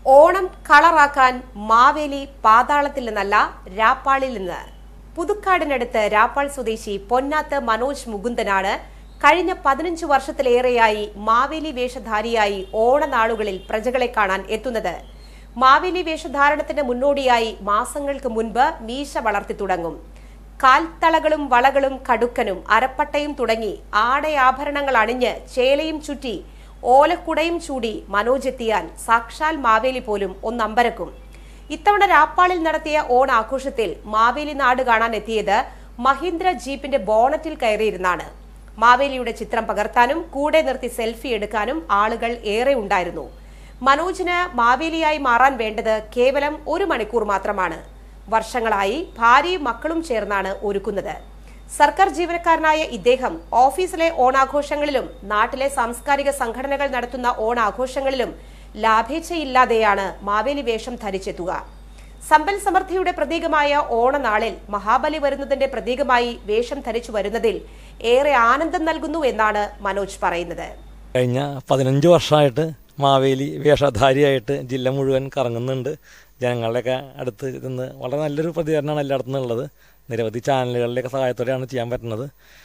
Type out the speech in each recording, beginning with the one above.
ഓണം കളറാക്കാൻ മാവേലി പാതാളത്തിൽ നിന്നല്ല രാപ്പാളിൽ നിന്ന് പുതുക്കാടിനടുത്ത് രാപ്പാൾ സ്വദേശി പൊന്നാത്ത് മനോജ് മുകുന്ദനാണ് കഴിഞ്ഞ പതിനഞ്ച് വർഷത്തിലേറെയായി മാവേലി വേഷധാരിയായി ഓണനാളുകളിൽ പ്രജകളെ കാണാൻ എത്തുന്നത് മാവേലി വേഷധാരണത്തിന് മുന്നോടിയായി മാസങ്ങൾക്ക് മുൻപ് മീശ വളർത്തി തുടങ്ങും കാൽത്തളകളും വളകളും കടുക്കനും അരപ്പട്ടയും തുടങ്ങി ആടയാഭരണങ്ങൾ അണിഞ്ഞ് ചേലയും ചുറ്റി ഓലക്കുടയും ചൂടി മനോജ് എത്തിയാൽ സാക്ഷാൽ മാവേലി പോലും ഒന്നമ്പരക്കും ഇത്തവണ രാപ്പാളിൽ നടത്തിയ ഓണാഘോഷത്തിൽ മാവേലി നാട് കാണാൻ എത്തിയത് മഹീന്ദ്ര ജീപ്പിന്റെ ബോണറ്റിൽ കയറിയിരുന്നാണ് മാവേലിയുടെ ചിത്രം പകർത്താനും കൂടെ നിർത്തി സെൽഫി എടുക്കാനും ആളുകൾ ഏറെ ഉണ്ടായിരുന്നു മനോജിന് മാവേലിയായി മാറാൻ വേണ്ടത് കേവലം ഒരു മണിക്കൂർ മാത്രമാണ് വർഷങ്ങളായി ഭാര്യയും മക്കളും ചേർന്നാണ് ഒരുക്കുന്നത് സർക്കാർ ജീവനക്കാരനായ ഇദ്ദേഹം ഓഫീസിലെ ഓണാഘോഷങ്ങളിലും നാട്ടിലെ സാംസ്കാരിക സംഘടനകൾ നടത്തുന്ന ഓണാഘോഷങ്ങളിലും ലാഭേച്ഛയില്ലാതെയാണ് മാവേലി വേഷം ധരിച്ചെത്തുക സമ്പൽ സമൃദ്ധിയുടെ പ്രതീകമായ ഓണനാളിൽ മഹാബലി വരുന്നതിന്റെ പ്രതീകമായി വേഷം ധരിച്ചു വരുന്നതിൽ ഏറെ ആനന്ദം നൽകുന്നു എന്നാണ് മനോജ് പറയുന്നത് കഴിഞ്ഞ പതിനഞ്ച് വർഷമായിട്ട് മാവേലി വേഷധാരിയായിട്ട് ജില്ല മുഴുവൻ കറങ്ങുന്നുണ്ട് ജനങ്ങളുടെയൊക്കെ അടുത്ത് നിന്ന് വളരെ നല്ലൊരു പ്രതികരണമാണ് എല്ലായിടത്തും ഉള്ളത് നിരവധി ചാനലുകളുടെയൊക്കെ സഹായത്തോടെയാണ് ചെയ്യാൻ പറ്റുന്നത്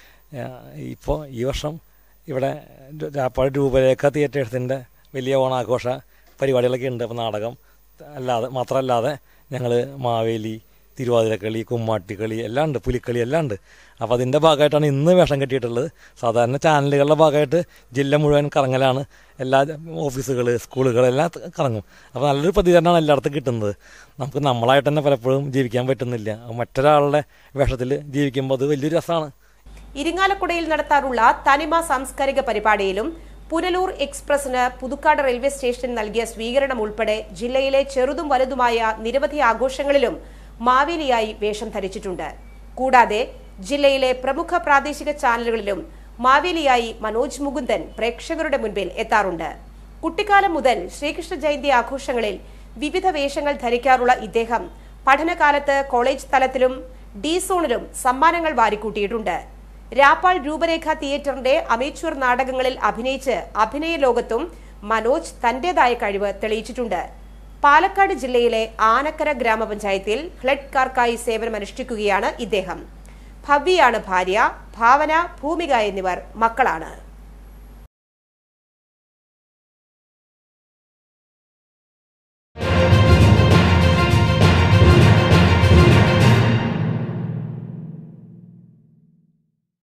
ഇപ്പോൾ ഈ വർഷം ഇവിടെ രാപ്പാട് രൂപരേഖ തിയേറ്റേഴ്സിൻ്റെ വലിയ ഓണാഘോഷ പരിപാടികളൊക്കെ ഉണ്ട് അപ്പോൾ നാടകം അല്ലാതെ മാത്രമല്ലാതെ ഞങ്ങൾ മാവേലി തിരുവാതിരക്കളി കുമ്മാട്ടിക്കളി എല്ലാം ഉണ്ട് പുലിക്കളി എല്ലാം ഉണ്ട് അപ്പോൾ അതിൻ്റെ ഭാഗമായിട്ടാണ് ഇന്ന് വേഷം കെട്ടിയിട്ടുള്ളത് സാധാരണ ചാനലുകളുടെ ഭാഗമായിട്ട് ജില്ല മുഴുവൻ കറങ്ങലാണ് എല്ലാ ഓഫീസുകൾ സ്കൂളുകൾ എല്ലാം കറങ്ങും അപ്പോൾ നല്ലൊരു പ്രതികരണമാണ് എല്ലായിടത്തും കിട്ടുന്നത് നമുക്ക് നമ്മളായിട്ട് തന്നെ പലപ്പോഴും ജീവിക്കാൻ പറ്റുന്നില്ല മറ്റൊരാളുടെ വേഷത്തിൽ ജീവിക്കുമ്പോൾ അത് വലിയൊരു രസമാണ് ഇരിങ്ങാലക്കുടയിൽ നടത്താറുള്ള തനിമ സാംസ്കാരിക പരിപാടിയിലും പുനലൂർ എക്സ്പ്രസിന് പുതുക്കാട് റെയിൽവേ സ്റ്റേഷനിൽ നൽകിയ സ്വീകരണം ഉൾപ്പെടെ ജില്ലയിലെ ചെറുതും വലുതുമായ നിരവധി ആഘോഷങ്ങളിലും മാവേലിയായി വേഷം ധരിച്ചിട്ടുണ്ട് കൂടാതെ ജില്ലയിലെ പ്രമുഖ പ്രാദേശിക ചാനലുകളിലും മാവേലിയായി മനോജ് മുകുന്ദൻ പ്രേക്ഷകരുടെ മുൻപിൽ എത്താറുണ്ട് കുട്ടിക്കാലം മുതൽ ശ്രീകൃഷ്ണ ജയന്തി ആഘോഷങ്ങളിൽ വിവിധ വേഷങ്ങൾ ധരിക്കാറുള്ള ഇദ്ദേഹം പഠനകാലത്ത് കോളേജ് തലത്തിലും ഡി സോണിലും സമ്മാനങ്ങൾ വാരിക്കൂട്ടിയിട്ടുണ്ട് രാപ്പാൾ രൂപരേഖ തിയേറ്ററിന്റെ അമേച്വർ നാടകങ്ങളിൽ അഭിനയിച്ച് അഭിനയ ലോകത്തും മനോജ് തന്റേതായ കഴിവ് തെളിയിച്ചിട്ടുണ്ട് പാലക്കാട് ജില്ലയിലെ ആനക്കര ഗ്രാമപഞ്ചായത്തിൽ ഫ്ലഡ് കാർക്കായി സേവനമനുഷ്ഠിക്കുകയാണ് ഇദ്ദേഹം ഭവ്യയാണ് ഭാര്യ ഭാവന ഭൂമിക എന്നിവർ മക്കളാണ്